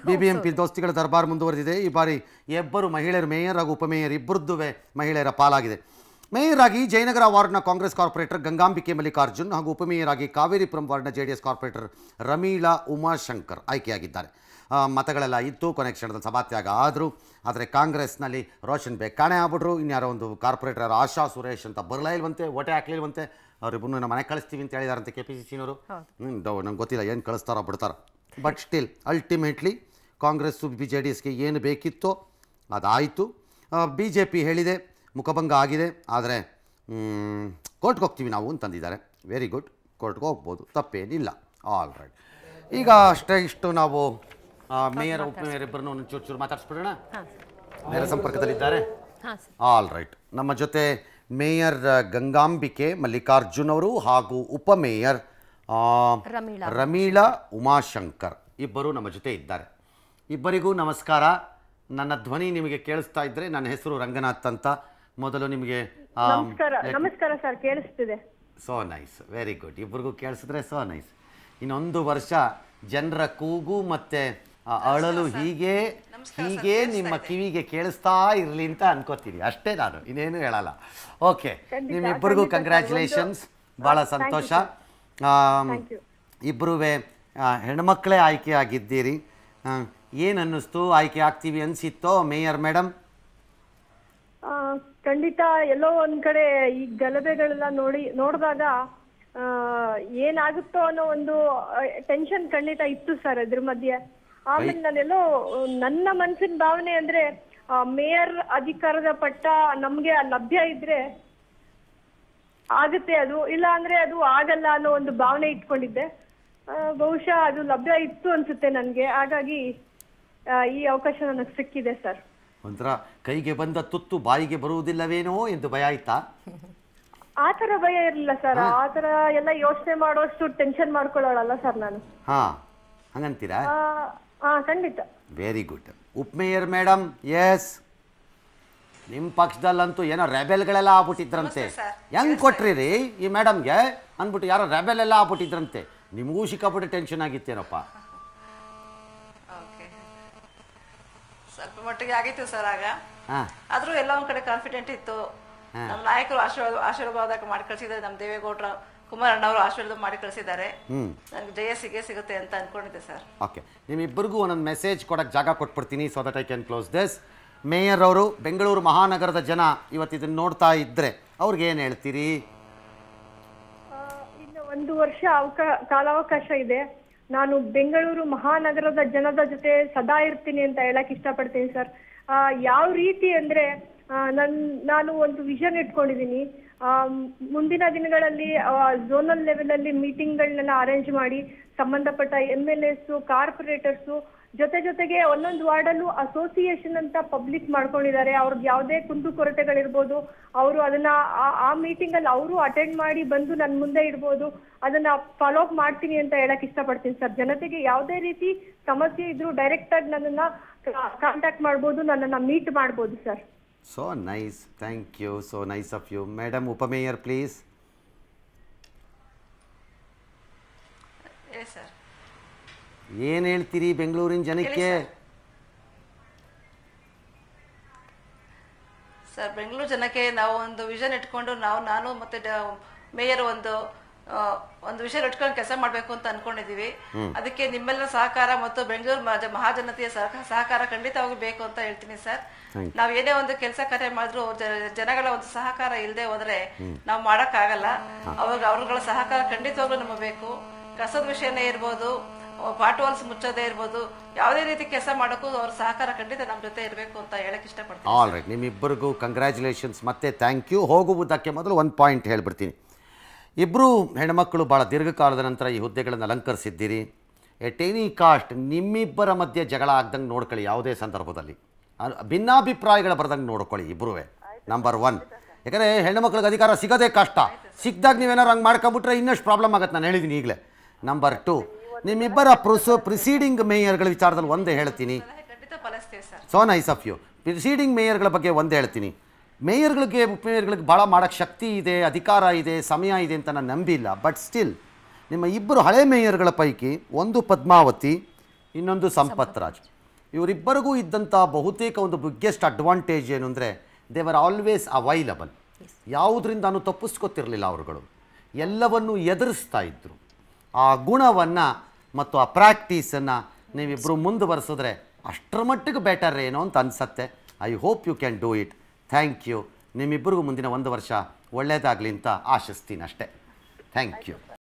B B M P ದೋಸ್ತಿಗಳ ದರ್ಬಾರ್ ಮುಂದುವರೆದಿದೆ ಈ ಬಾರಿ ಇಬ್ಬರು ಮಹಿಳೆಯರು ಮೇಯರ್ ಹಾಗೂ ಉಪಮೇಯರ್ ಇಬ್ಬರದ್ದು ಮಹಿಳೆಯರ ಪಾಲಾಗಿದೆ ಮೇಯರ್ ಆಗಿ ಜಯನಗರ ವಾರ್ಡ್ನ ಕಾಂಗ್ರೆಸ್ ಕಾರ್ಪೊರೇಟರ್ ಗಂಗಾಂಬಿಕೆ ಮಲ್ಲಿಕಾರ್ಜುನ್ ಹಾಗೂ ಉಪಮೇಯರ್ ಆಗಿ ಕಾವೇರಿಪುರಂ ವಾರ್ಡ್ನ J D S corporator Ramila Umashankar ಆಯ್ಕೆಯಾಗಿದ್ದಾರೆ ಆ, ಮತಗಳೆಲ್ಲ ಇತ್ತು ಕೊನೆ ಕ್ಷಣದಲ್ಲಿ ಸಭಾತ್ಯಾಗ ಆದರು ಆದರೆ ಕಾಂಗ್ರೆಸ್ನಲ್ಲಿ ರೋಷನ್ ಬೇಗ್ ಕಾಣೆ ಆಗ್ಬಿಟ್ರು ಇನ್ಯಾರೋ ಒಂದು ಕಾರ್ಪೊರೇಟರ್ ಯಾರೋ ಆಶಾ ಸುರೇಶ್ ಅಂತ ಬರಲೇ ಇಲ್ವಂತೆ ಓಟೆ ಹಾಕ್ಲಿಲ್ವಂತೆ ಅವ್ರಿಬ್ಬರನ್ನು ನಮ್ಮ ಮನೆ ಕಳಿಸ್ತೀವಿ ಅಂತ ಹೇಳಿದಾರಂತೆ ಕೆ ಪಿ ಸಿ ಸಿನವರು ಹ್ಞೂ ನಂಗೆ ಗೊತ್ತಿಲ್ಲ ಏನು ಕಳಿಸ್ತಾರೋ ಬಿಡ್ತಾರೋ but still ultimately Congress B J D ಎಸ್ಗೆ ಏನು ಬೇಕಿತ್ತೋ ಅದಾಯಿತು ಬಿ ಜೆ ಪಿ ಹೇಳಿದೆ ಮುಖಭಂಗ ಆಗಿದೆ ಆದರೆ ಕೋರ್ಟ್ಗೆ ಹೋಗ್ತೀವಿ ನಾವು ಅಂತಂದಿದ್ದಾರೆ ವೆರಿ ಗುಡ್ ಕೋರ್ಟ್ಗೆ ಹೋಗ್ಬೋದು ತಪ್ಪೇನಿಲ್ಲ ಆಲ್ ರೈಟ್ ಈಗ ಅಷ್ಟೇ ಇಷ್ಟು ನಾವು ಆ, ಮೇಯರ್ ಉಪಮೇಯರ್ ಇಬ್ಬರನ್ನು ಒಂದು ಚೂರು ಚೂರು ಮಾತಾಡ್ಸ್ಬಿಡೋಣ ನೇರ ಸಂಪರ್ಕದಲ್ಲಿದ್ದಾರೆ ಹಾಂ ಸರ್ ಆಲ್ ರೈಟ್ ನಮ್ಮ ಜೊತೆ ಮೇಯರ್ ಆ, ಗಂಗಾಂಬಿಕೆ ಮಲ್ಲಿಕಾರ್ಜುನ್ ಅವರು ಹಾಗೂ ಉಪಮೇಯರ್ ಆ, ರಮೀಳಾ. ರಮೀಳಾ ಉಮಾಶಂಕರ್ ಇಬ್ಬರು ನಮ್ಮ ಜೊತೆ ಇದ್ದಾರೆ ಇಬ್ಬರಿಗೂ ನಮಸ್ಕಾರ ನನ್ನ ಧ್ವನಿ ನಿಮಗೆ ಕೇಳಿಸ್ತಾ ಇದ್ದರೆ ನನ್ನ ಹೆಸರು ರಂಗನಾಥ್ ಅಂತ ಮೊದಲು ನಿಮಗೆ ನಮಸ್ಕಾರ ನಮಸ್ಕಾರ ಸರ್ ಕೇಳಿಸ್ತಿದೆ ಸೋ ನೈಸ್ ವೆರಿ ಗುಡ್ ಇಬ್ಬರಿಗೂ ಕೇಳಿಸಿದ್ರೆ ಸೋ ನೈಸ್ ಇನ್ನೊಂದು ವರ್ಷ ಜನರ ಕೂಗು ಮತ್ತೆ ಆ ಅಳಲು ಹೀಗೆ ಹೀಗೆ ನಿಮ್ಮ ಕಿವಿಗೆ ಕೇಳಿಸ್ತಾ ಇರಲಿ ಅಂತ ಅನ್ಕೋತೀನಿ ಅಷ್ಟೇ ನಾನು ಇನ್ನೇನು ಹೇಳಲ್ಲ ಓಕೆ ನಿಮ್ಮಿಬ್ಬರಿಗೂ ಕಂಗ್ರ್ಯಾಚುಲೇಷನ್ಸ್ ಭಾಳ ಸಂತೋಷ ಇಬ್ಬರೂ ಹೆಣ್ಮಕ್ಳೇ ಆಯ್ಕೆ ಆಗಿದ್ದೀರಿ ಏನು ಅನ್ನಿಸ್ತು ಆಯ್ಕೆ ಆಗ್ತೀವಿ ಅನಿಸಿತ್ತೋ ಮೇಯರ್ ಮೇಡಮ್ ಆ, ಖಂಡಿತ ಎಲ್ಲೋ ಒಂದ್ ಕಡೆ ಈ ಗಲಭೆಗಳೆಲ್ಲ ನೋಡಿ ನೋಡಿದಾಗ ಆ, ಏನಾಗುತ್ತೋ ಅನ್ನೋ ಒಂದು ಟೆನ್ಷನ್ ಖಂಡಿತ ಇತ್ತು ಸರ್ ಅದ್ರ ಮಧ್ಯೆ ಆಮೇಲೆ ನಾನೆಲ್ಲೋ ನನ್ನ ಮನ್ಸಿನ ಭಾವನೆ ಅಂದ್ರೆ ಮೇಯರ್ ಅಧಿಕಾರದ ಪಟ್ಟ ನಮ್ಗೆ ಲಭ್ಯ ಇದ್ರೆ ಆಗುತ್ತೆ ಅದು ಇಲ್ಲ ಅಂದ್ರೆ ಅದು ಆಗಲ್ಲ ಅನ್ನೋ ಒಂದು ಭಾವನೆ ಇಟ್ಕೊಂಡಿದ್ದೆ ಆ, ಬಹುಶಃ ಅದು ಲಭ್ಯ ಇತ್ತು ಅನ್ಸುತ್ತೆ ನನ್ಗೆ ಹಾಗಾಗಿ ಆ, ಈ ಅವಕಾಶ ನನಗೆ ಸಿಕ್ಕಿದೆ ಸರ್ ಒಂಥರ ಕೈಗೆ ಬಂದ ತುತ್ತು ಬಾಯಿಗೆ ಬರುವುದಿಲ್ಲವೇನೋ ಎಂದು ಭಯ ಆಯ್ತಾ ಆ ತರ ಭಯ ಇರ್ಲಿಲ್ಲ ಸರ್ ಆ ತರ ಎಲ್ಲ ಯೋಚನೆ ಮಾಡೋಷ್ಟು ಟೆನ್ಷನ್ ಮಾಡ್ಕೊಳ್ಳೋಳಲ್ಲ ಸರ್ ನಾನು ಹಾಂ ಹಂಗಂತೀರಾ ಆ, ಆ ಖಂಡಿತ ವೆರಿ ಗುಡ್ ಉಪ್ಮೇಯರ್ ಮೇಡಮ್ ಎಸ್ ನಿಮ್ಮ ಪಕ್ಷದಲ್ಲಂತೂ ಏನೋ ರೆಬೆಲ್ಗಳೆಲ್ಲ ಆಗ್ಬಿಟ್ಟಿದ್ರಂತೆ ಹೆಂಗ್ ಕೊಟ್ರಿ ರೀ ಈ ಮೇಡಮ್ಗೆ ಅಂದ್ಬಿಟ್ಟು ಯಾರೋ ರೆಬೆಲ್ ಎಲ್ಲ ಆಗ್ಬಿಟ್ಟಿದ್ರಂತೆ ನಿಮಗೂ ಸಿಕ್ಕಾಪಟ್ಟೆ ಟೆನ್ಷನ್ ಆಗಿತ್ತೇನಪ್ಪ ಓಕೆ ಸ್ವಲ್ಪ ಮಟ್ಟಿಗೆ ಆಗಿತ್ತು ಸರ್ ಆಗ ಹಾಂ ಆದ್ರೂ ಎಲ್ಲ ಒಂದ್ ಕಡೆ ಕಾನ್ಫಿಡೆಂಟ್ ಇತ್ತು ನಮ್ಮ ನಾಯಕರು ಆಶೀರ್ವಾದ ಆಶೀರ್ವಾದ ಮಾಡಿ ಕಳಿಸಿದ್ದಾರೆ ನಮ್ಮ ದೇವೇಗೌಡರ ಕುಮಾರಣ್ಣ ಅವರು ಆಶೀರ್ವಾದ ಮಾಡಿ ಕಳಿಸಿದ್ದಾರೆ ನನಗೆ ಜಯ ಸಿಗೇ ಸಿಗುತ್ತೆ ಅಂತ ಅನ್ಕೊಂಡಿದ್ದೆ ಸರ್ ಓಕೆ ನಿಮ್ಮಿಬ್ಬರಿಗೂ ಒಂದೊಂದು ಮೆಸೇಜ್ ಕೊಡೋಕ್ಕೆ ಜಾಗ ಕೊಟ್ಬಿಡ್ತೀನಿ so that I can close this mayor ಅವರು ಬೆಂಗಳೂರು ಮಹಾನಗರದ ಜನ ಇವತ್ತು ಇದನ್ನು ನೋಡ್ತಾ ಇದ್ದರೆ ಅವ್ರಿಗೆ ಏನು ಹೇಳ್ತೀರಿ ಆ, ಇನ್ನು ಒಂದು ವರ್ಷ ಅವಕಾ ಕಾಲಾವಕಾಶ ಇದೆ ನಾನು ಬೆಂಗಳೂರು ಮಹಾನಗರದ ಜನದ ಜೊತೆ ಸದಾ ಇರ್ತೀನಿ ಅಂತ ಹೇಳಕ್ ಇಷ್ಟಪಡ್ತೀನಿ ಸರ್ ಆ, ಯಾವ ರೀತಿ ಅಂದ್ರೆ ಆ, ನನ್ ನಾನು ಒಂದು ವಿಷನ್ ಇಟ್ಕೊಂಡಿದ್ದೀನಿ ಆ, ಮುಂದಿನ ದಿನಗಳಲ್ಲಿ ಝೋನಲ್ ಲೆವೆಲ್ ಅಲ್ಲಿ ಮೀಟಿಂಗ್ಗಳನ್ನೆಲ್ಲ ಅರೇಂಜ್ ಮಾಡಿ ಸಂಬಂಧಪಟ್ಟ ಎಮ್ ಎಲ್ ಎಸ್ ಕಾರ್ಪೊರೇಟರ್ಸು ಜೊತೆ ಜೊತೆಗೆ ಒಂದೊಂದು ವಾರ್ಡಲ್ಲೂ ಅಸೋಸಿಯೇಷನ್ ಅಂತ ಪಬ್ಲಿಕ್ ಮಾಡ್ಕೊಂಡಿದ್ದಾರೆ ಅವ್ರಿಗೆ ಯಾವುದೇ ಕುಂದು ಕೊರತೆಗಳಿರ್ಬೋದು ಅವರು ಅದನ್ನ ಆ- ಆ ಮೀಟಿಂಗ್ ಅಲ್ಲಿ ಅವರು ಅಟೆಂಡ್ ಮಾಡಿ ಬಂದು ನನ್ನ ಮುಂದೆ ಇಡ್ಬೋದು ಅದನ್ನ ಫಾಲೋ ಅಪ್ ಮಾಡ್ತೀನಿ ಅಂತ ಹೇಳಕ್ ಇಷ್ಟಪಡ್ತೀನಿ ಸರ್ ಜನತೆಗೆ ಯಾವುದೇ ರೀತಿ ಸಮಸ್ಯೆ ಇದ್ರೂ ಡೈರೆಕ್ಟ್ ಆಗಿ ನನ್ನನ್ನ ಕಾಂಟ್ಯಾಕ್ಟ್ ಮಾಡ್ಬೋದು ನನ್ನನ್ನ ಮೀಟ್ ಮಾಡ್ಬೋದು sir so nice thank you so nice of you madam ಉಪಮೇಯರ್ ಪ್ಲೀಸ್ ಹೇಳಿ ಸರ್ ಏನು ಹೇಳ್ತೀರಿ ಬೆಂಗಳೂರಿನ ಜನಕ್ಕೆ ಸರ್ ಬೆಂಗಳೂರು ಜನಕ್ಕೆ ನಾವು ಒಂದು ವಿಷನ್ ಇಟ್ಕೊಂಡು ನಾವು ನಾನು ಮತ್ತೆ ಮೇಯರ್ ಒಂದು ಆ, ಒಂದು ವಿಷಯ ಇಟ್ಕೊಂಡು ಕೆಲಸ ಮಾಡಬೇಕು ಅಂತ ಅನ್ಕೊಂಡಿದೀವಿ ಅದಕ್ಕೆ ನಿಮ್ಮೆಲ್ಲ ಸಹಕಾರ ಮತ್ತು ಬೆಂಗಳೂರು ಮಹಾ- ಮಹಾಜನತೆಯ ಸಹಕ- ಸಹಕಾರ ಖಂಡಿತವಾಗಿ ಬೇಕು ಅಂತ ಹೇಳ್ತೀನಿ ಸರ್ ನಾವ್ ಏನೇ ಒಂದು ಕೆಲಸ ಕಾರ್ಯ ಮಾಡಿದ್ರು ಜ- ಜನಗಳ ಒಂದು ಸಹಕಾರ ಇಲ್ಲದೆ ಹೋದ್ರೆ ನಾವು ಮಾಡಕ್ಕಾಗಲ್ಲ ಅವಾಗ ಅವ್ರಗಳ ಸಹಕಾರ ಖಂಡಿತವಾಗ್ಲೂ ನಮಗೆ ಬೇಕು ಕಸದ ವಿಷಯನೇ ಇರ್ಬೋದು ಪಾಟ್ ವಾಲ್ಸ್ ಮುಚ್ಚೋದೇ ಇರ್ಬೋದು ಯಾವುದೇ ರೀತಿ ಕೆಲಸ ಮಾಡೋಕ್ಕೂ ಅವ್ರ ಸಹಕಾರ ಖಂಡಿತ ನಮ್ಮ ಜೊತೆ ಇರಬೇಕು ಅಂತ ಹೇಳಕ್ ಇಷ್ಟಪಡ್ತೀನಿ ಆಲ್ ರೈಟ್ ನಿಮ್ಮಿಬ್ಬರಿಗೂ ಕಂಗ್ರ್ಯಾಚುಲೇಷನ್ಸ್ ಮತ್ತೆ ಥ್ಯಾಂಕ್ ಯು ಹೋಗುವುದಕ್ಕೆ ಮೊದಲು ಒಂದು ಪಾಯಿಂಟ್ ಹೇಳ್ಬಿಡ್ತೀನಿ ಇಬ್ಬರು ಹೆಣ್ಮಕ್ಕಳು ಭಾಳ ದೀರ್ಘಕಾಲದ ನಂತರ ಈ ಹುದ್ದೆಗಳನ್ನು ಅಲಂಕರಿಸಿದ್ದೀರಿ ಎಟ್ ಎನಿ ಕಾಸ್ಟ್ ನಿಮ್ಮಿಬ್ಬರ ಮಧ್ಯೆ ಜಗಳ ಆಗ್ದಂಗೆ ನೋಡ್ಕೊಳ್ಳಿ ಯಾವುದೇ ಸಂದರ್ಭದಲ್ಲಿ ಅ- ಭಿನ್ನಾಭಿಪ್ರಾಯಗಳ ಬರ್ದಂಗೆ ನೋಡ್ಕೊಳ್ಳಿ ಇಬ್ಬರೂ ನಂಬರ್ ಒನ್ ಯಾಕಂದರೆ ಹೆಣ್ಮಕ್ಳಿಗೆ ಅಧಿಕಾರ ಸಿಗೋದೇ ಕಷ್ಟ ಸಿಕ್ಕಿದಾಗ ನೀವೇನಾರು ಹಂಗೆ ಮಾಡ್ಕೊಂಬಿಟ್ರೆ ಇನ್ನಷ್ಟು ಪ್ರಾಬ್ಲಮ್ ಆಗುತ್ತೆ ನಾನು ಹೇಳಿದ್ದೀನಿ ಈಗಲೇ ನಂಬರ್ ಟು ನಿಮ್ಮಿಬ್ಬರ ಪ್ರೊಸೊ ಪ್ರಿಸೀಡಿಂಗ್ ಮೇಯರ್ಗಳ ವಿಚಾರದಲ್ಲಿ ಒಂದೇ ಹೇಳ್ತೀನಿ ಸಲಹೆ ಖಂಡಿತ ಪಾಲಿಸ್ತೀವಿ sir so nice of you preceding ಮೇಯರ್ಗಳ ಬಗ್ಗೆ ಒಂದೇ ಹೇಳ್ತೀನಿ ಮೇಯರ್ಗಳಿಗೆ ಉಪಮೇಯರ್ಗಳಿಗೆ ಭಾಳ ಮಾಡೋಕ್ಕೆ ಶಕ್ತಿ ಇದೆ ಅಧಿಕಾರ ಇದೆ ಸಮಯ ಇದೆ ಅಂತ ನಾನು ನಂಬಿಲ್ಲ ಬಟ್ ಸ್ಟಿಲ್ ನಿಮ್ಮ ಇಬ್ಬರು ಹಳೆ ಮೇಯರ್ಗಳ ಪೈಕಿ ಒಂದು ಪದ್ಮಾವತಿ ಇನ್ನೊಂದು ಸಂಪತ್ ರಾಜ್ ಇವರಿಬ್ಬರಿಗೂ ಇದ್ದಂಥ ಬಹುತೇಕ ಒಂದು ಬಿಗ್ಗೆಸ್ಟ್ ಅಡ್ವಾಂಟೇಜ್ ಏನು ಅಂದರೆ ದೇವರ್ ಆಲ್ವೇಸ್ ಅವೈಲಬಲ್ ಯಾವುದರಿಂದಾನು ತಪ್ಪಿಸ್ಕೊತಿರ್ಲಿಲ್ಲ ಅವರುಗಳು ಎಲ್ಲವನ್ನೂ ಎದುರಿಸ್ತಾ ಇದ್ದರು ಆ ಗುಣವನ್ನು ಮತ್ತು ಆ ಪ್ರಾಕ್ಟೀಸನ್ನು ನೀವಿಬ್ಬರು ಮುಂದುವರೆಸಿದ್ರೆ ಅಷ್ಟರ ಮಟ್ಟಿಗೆ ಬೆಟರ್ ಏನೋ ಅಂತ ಅನಿಸತ್ತೆ I hope you can do it thank you ನಿಮ್ಮಿಬ್ಬರಿಗೂ ಮುಂದಿನ ಒಂದು ವರ್ಷ ಒಳ್ಳೆಯದಾಗಲಿ ಅಂತ ಆಶಿಸ್ತೀನಿ ಅಷ್ಟೇ ಥ್ಯಾಂಕ್ ಯು